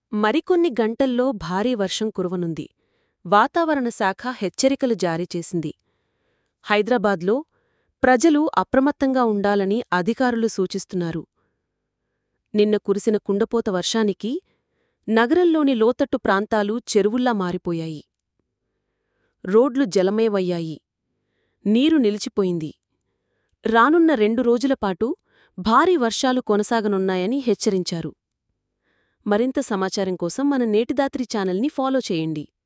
మరికొన్ని గంటల్లో భారీ వర్షం కురవనుంది వాతావరణ శాఖ హెచ్చరికలు జారీ చేసింది హైదరాబాద్లో ప్రజలు అప్రమత్తంగా ఉండాలని అధికారులు సూచిస్తున్నారు నిన్న కురిసిన కుండపోత వర్షానికి నగరంలోని లోతట్టు ప్రాంతాలు చెరువుల్లా మారిపోయాయి రోడ్లు జలమయమయ్యాయి నీరు నిలిచిపోయింది రానున్న రెండు రోజులపాటు భారీ వర్షాలు కొనసాగనున్నాయని హెచ్చరించారు మరింత సమాచారం కోసం మన నేటిదాత్రి ఛానల్ని ఫాలో చేయండి